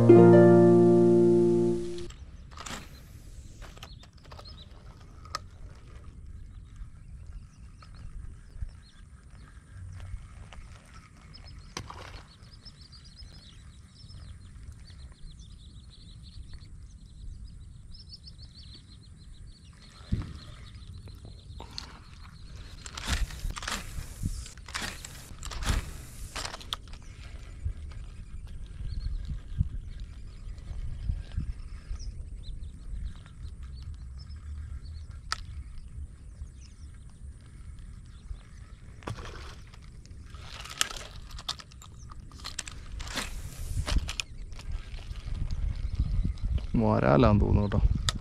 വരാലാന്ന് തോന്നുന്നു കേട്ടോ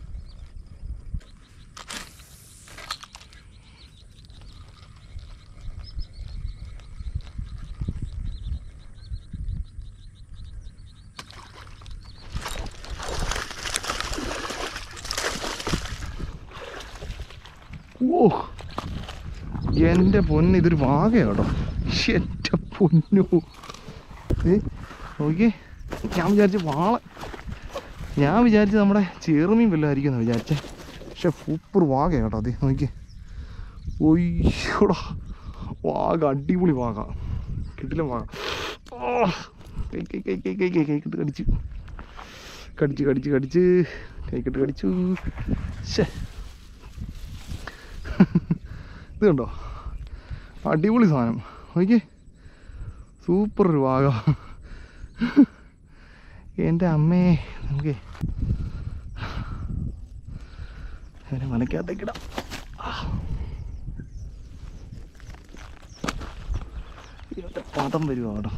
ഓ എൻ്റെ പൊന്ന് ഇതൊരു വാകയാട്ടോ എൻ്റെ പൊന്നു ഏ നോക്കിയേ ഞാൻ വിചാരിച്ചു വാള ഞാൻ വിചാരിച്ചു നമ്മുടെ ചേറുമീൻ വല്ലതും ആയിരിക്കും എന്ന് വിചാരിച്ചേ പക്ഷെ സൂപ്പർ വാകയാണ് കേട്ടോ അതെ നോക്കിയേ ഒയ്യോടാ വാഗ അടിപൊളി വാഗ കിട്ടില്ല വാഗ ആ, കൈ കൈ കൈ കൈ കൈ കൈ കൈക്കിട്ട് കടിച്ചു കടിച്ച് കടിച്ച് കടിച്ച് കൈക്കിട്ട് കടിച്ചു ശേ ഇത് കണ്ടോ അടിപൊളി സാധനം നോക്കിയേ സൂപ്പർ ഒരു വാഗ എൻ്റെ അമ്മേ നമുക്ക് അവനെ മലക്കകത്തേക്കിടാം ആ. ഇവൻ്റെ പദം വരുവാ കേട്ടോ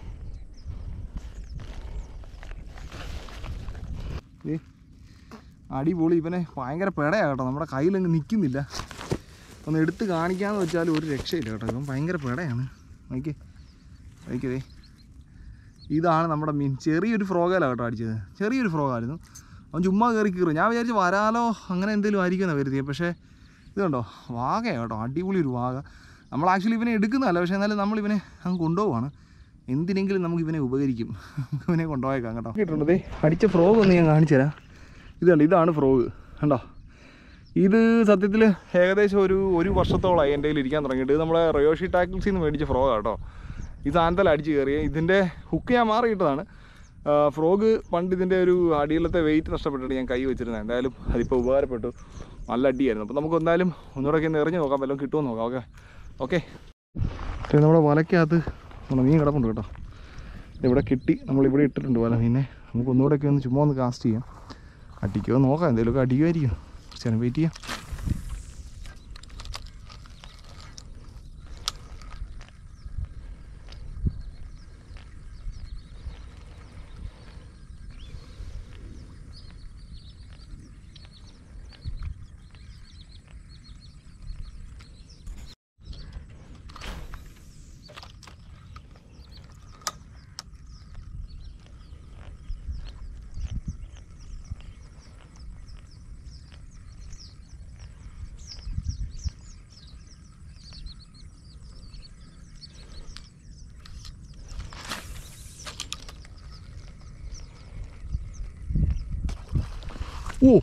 ദേ, അടിപൊളി ഇവനെ ഭയങ്കര പെടയാ കേട്ടോ നമ്മുടെ കയ്യിലങ്ങ് നിൽക്കുന്നില്ല ഒന്ന് എടുത്ത് കാണിക്കാന്ന് വെച്ചാൽ ഒരു രക്ഷയില്ല കേട്ടോ ഇവൻ ഭയങ്കര പെടയാണ് നോക്കിയേ നോക്കിയതേ ഇതാണ് നമ്മുടെ മീൻ ചെറിയൊരു ഫ്രോഗാലാണ് കേട്ടോ അടിച്ചത് ചെറിയൊരു ഫ്രോഗായിരുന്നു അവൻ ചുമ്മാ കയറി കയറും ഞാൻ വിചാരിച്ച് വരാലോ അങ്ങനെ എന്തെങ്കിലും ആയിരിക്കുമെന്നാണ് കരുതിയത് പക്ഷേ ഇത് കണ്ടോ വാഗയാണ് കേട്ടോ അടിപൊളി ഒരു വാഗ നമ്മൾ ആക്ച്വലി ഇവനെ എടുക്കുന്നതല്ല പക്ഷേ എന്നാലും നമ്മൾ ഇവനെ അങ്ങ് കൊണ്ടുപോവാണ് എന്തിനെങ്കിലും നമുക്ക് ഇവനെ ഉപകരിക്കും നമുക്ക് ഇവനെ കൊണ്ടുപോയേക്കാം കേട്ടോ കേട്ടിട്ടുണ്ടേ അടിച്ച ഫ്രോഗ് ഒന്ന് ഞാൻ കാണിച്ചു തരാം ഇത് കണ്ടോ ഇതാണ് ഫ്രോഗ് കണ്ടോ ഇത് സത്യത്തിൽ ഏകദേശം ഒരു ഒരു വർഷത്തോളമായി എൻ്റെ കയ്യിൽ ഇരിക്കാൻ തുടങ്ങിയിട്ട് ഇത് നമ്മളെ റയോഷി ടാക്കിൾസിൽ നിന്ന് മേടിച്ച ഫ്രോഗാണ് കേട്ടോ ഈ സാധനത്തിൽ അടിച്ച് കയറിയ ഇതിൻ്റെ ഹുക്ക് ഞാൻ മാറിയിട്ടതാണ് ഫ്രോഗ് പണ്ട് ഇതിൻ്റെ ഒരു അടിയിലത്തെ വെയിറ്റ് നഷ്ടപ്പെട്ടിട്ട് ഞാൻ കൈ വെച്ചിരുന്നത് എന്തായാലും അതിപ്പോൾ ഉപകാരപ്പെട്ടു നല്ല അടിയായിരുന്നു അപ്പോൾ നമുക്ക് എന്തായാലും ഒന്നുകൂടെ ഒക്കെ ഒന്ന് എറിഞ്ഞ് നോക്കാം വല്ലതും കിട്ടുമോ നോക്കാം ഓക്കെ ഓക്കെ നമ്മുടെ വലക്കകത്ത് നമ്മുടെ മീൻ കിടപ്പുണ്ട് കേട്ടോ ഇവിടെ കിട്ടി നമ്മളിവിടെ ഇട്ടിട്ടുണ്ട് വല മീനെ നമുക്ക് ഒന്നുകൂടെ ഒക്കെ ഒന്ന് ചുമ്മാ ഒന്ന് കാസ്റ്റ് ചെയ്യാം അടിക്കുമോ നോക്കാം എന്തെങ്കിലുമൊക്കെ അടിക്കുമായിരിക്കും കുറച്ച് നേരം വെയിറ്റ് ചെയ്യാം ഓ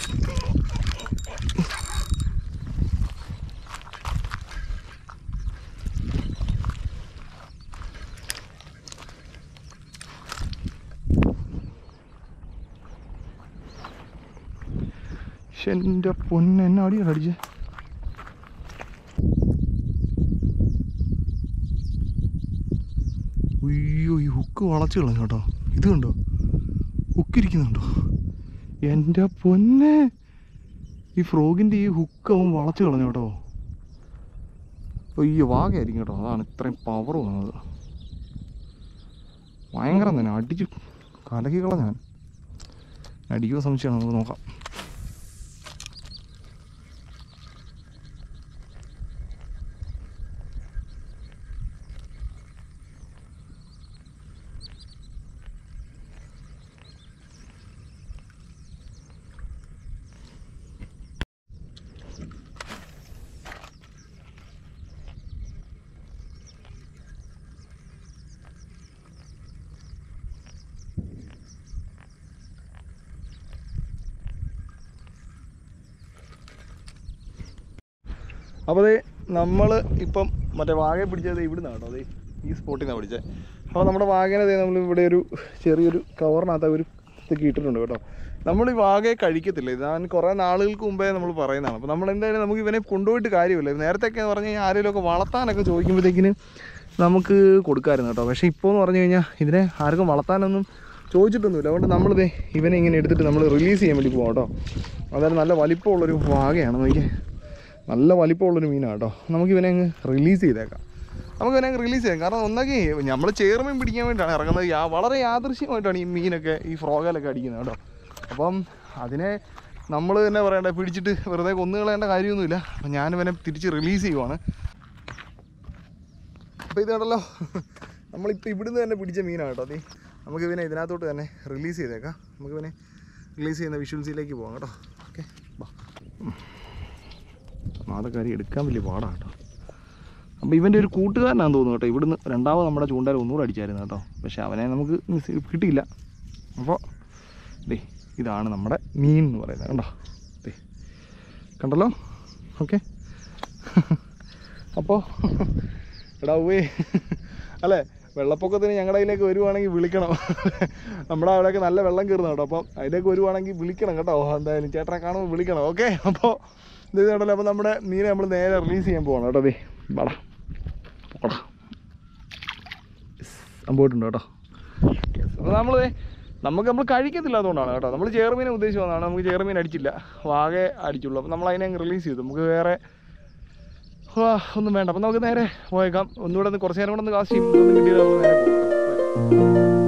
പക്ഷെ എൻ്റെ പൊന്ന് എന്നെ അടിയാണ് അടിച്ചേ അയ്യോ ഈ ഹുക്ക് വളച്ചു കളഞ്ഞു കേട്ടോ ഇത് കണ്ടോ ഹുക്ക് ഇരിക്കുന്നുണ്ടോ എൻ്റെ പൊന്നെ ഈ ഫ്രോഗിൻ്റെ ഈ ഹുക്ക് അവൻ വളച്ചു കളഞ്ഞു കേട്ടോ അയ്യോ വാകയായിരിക്കും കേട്ടോ അതാണ് ഇത്രയും പവർ വന്നത് ഭയങ്കരം തന്നെ അടിച്ച് കലക്കി കളഞ്ഞാൻ അടിക്കുമോ സംശയമാണ് നമുക്ക് നോക്കാം അപ്പോൾ അതെ നമ്മൾ ഇപ്പം മറ്റേ വാഗയെ പിടിച്ചത് ഇവിടുന്ന് കേട്ടോ അതെ ഈ സ്പോട്ടിൽ നിന്നാണ് പിടിച്ചത് അപ്പോൾ നമ്മുടെ വാഗനെ ദേ നമ്മൾ ഇവിടെ ഒരു ചെറിയൊരു കവറിനകത്ത് ഒരു ഇതൊക്കെ ഇട്ടിട്ടുണ്ട് കേട്ടോ നമ്മൾ ഈ വാഗയെ കഴിക്കത്തില്ല ഇത് ഞാൻ കുറേ നാളുകൾക്ക് മുമ്പേ നമ്മൾ പറയുന്നതാണ് അപ്പോൾ നമ്മൾ എന്തായാലും നമുക്ക് ഇവനെ കൊണ്ടുപോയിട്ട് കാര്യമില്ല നേരത്തെയൊക്കെ എന്ന് പറഞ്ഞു കഴിഞ്ഞാൽ ആരെങ്കിലുമൊക്കെ വളർത്താനൊക്കെ ചോദിക്കുമ്പോഴത്തേക്കിന് നമുക്ക് കൊടുക്കാമായിരുന്നു കേട്ടോ പക്ഷേ ഇപ്പോൾ എന്ന് പറഞ്ഞു കഴിഞ്ഞാൽ ഇതിനെ ആർക്കും വളർത്താനൊന്നും ചോദിച്ചിട്ടൊന്നുമില്ല അതുകൊണ്ട് നമ്മളിതേ ഇവനെ ഇങ്ങനെ എടുത്തിട്ട് നമ്മൾ റിലീസ് ചെയ്യാൻ വേണ്ടി പോകാം കേട്ടോ അതായത് നല്ല വലിപ്പമുള്ളൊരു വാഗയാണ് നോക്കിയേ നല്ല വലിപ്പമുള്ളൊരു മീനാണ് കേട്ടോ നമുക്ക് ഇവനെ അങ്ങ് റിലീസ് ചെയ്തേക്കാം നമുക്ക് ഇവനെ അങ്ങ് റിലീസ് ചെയ്യാം കാരണം ഒന്നൊക്കെ നമ്മൾ ചേർമീൻ പിടിക്കാൻ വേണ്ടിയിട്ടാണ് ഇറങ്ങുന്നത് യാ വളരെ യാദൃശ്യമായിട്ടാണ് ഈ മീനൊക്കെ ഈ ഫ്രോഗലൊക്കെ അടിക്കുന്നത് കേട്ടോ അപ്പം അതിനെ നമ്മൾ തന്നെ പറയണ്ട പിടിച്ചിട്ട് വെറുതെ കൊന്നു കളയേണ്ട കാര്യമൊന്നുമില്ല അപ്പം ഞാനിവനെ തിരിച്ച് റിലീസ് ചെയ്യുവാണ് അപ്പോൾ ഇത് കണ്ടല്ലോ നമ്മളിപ്പോൾ ഇവിടുന്ന് തന്നെ പിടിച്ച മീനാണ് കേട്ടോ അതെ നമുക്ക് ഇവനെ ഇതിനകത്തോട്ട് തന്നെ റിലീസ് ചെയ്തേക്കാം നമുക്ക് ഇവനെ റിലീസ് ചെയ്യുന്ന വിഷ്വൽസിലേക്ക് പോകാം കേട്ടോ ഓക്കെ ബാ മാതക്കാരി എടുക്കാൻ വലിയ പാടാണ് കേട്ടോ അപ്പോൾ ഇവൻ്റെ ഒരു കൂട്ടുകാരനാണെന്ന് തോന്നുന്നു കേട്ടോ ഇവിടുന്ന് രണ്ടാമത് നമ്മുടെ ചൂണ്ടാൽ ഒന്നുകൂടെ അടിച്ചായിരുന്നു കേട്ടോ പക്ഷേ അവനെ നമുക്ക് മിസ് കിട്ടിയില്ല അപ്പോൾ ദേ ഇതാണ് നമ്മുടെ മീൻ എന്ന് പറയുന്നത് കണ്ടോ ദേ കണ്ടല്ലോ ഓക്കെ അപ്പോൾ എടാ ഉവേ അല്ലേ വെള്ളപ്പൊക്കത്തിന് ഞങ്ങളുടെ അതിലേക്ക് വരുവാണെങ്കിൽ വിളിക്കണം നമ്മുടെ അവിടെയൊക്കെ നല്ല വെള്ളം കയറുന്ന കേട്ടോ അപ്പം അതിലേക്ക് വരുവാണെങ്കിൽ വിളിക്കണം കേട്ടോ എന്തായാലും ചേട്ടനെ കാണുമ്പോൾ വിളിക്കണം ഓക്കെ അപ്പോൾ ഇത് കണ്ടല്ലോ അപ്പോൾ നമ്മുടെ മീനെ നമ്മൾ നേരെ റിലീസ് ചെയ്യാൻ പോകണം കേട്ടോ ദേ വാടാ പോടാ പോയിട്ടുണ്ട് കേട്ടോ അപ്പോൾ നമ്മൾ നമുക്ക് നമ്മൾ കഴിക്കത്തില്ല അതുകൊണ്ടാണ് കേട്ടോ നമ്മൾ ചേർമീനെ ഉദ്ദേശിച്ച് വന്നതാണ് നമുക്ക് ചേർമീൻ അടിച്ചില്ല വാകെ അടിച്ചുള്ളൂ അപ്പോൾ നമ്മൾ അതിനെ അങ്ങ് റിലീസ് ചെയ്തു നമുക്ക് വേറെ ആ, ഒന്നും വേണ്ട അപ്പം നമുക്ക് നേരെ പോയേക്കാം ഒന്നുകൂടെ ഒന്ന് കുറച്ച് നേരം കൂടെ ഒന്ന് കാശ് ചെയ്യും ഒന്നും കിട്ടിയത് നമുക്ക് നേരെ പോകാം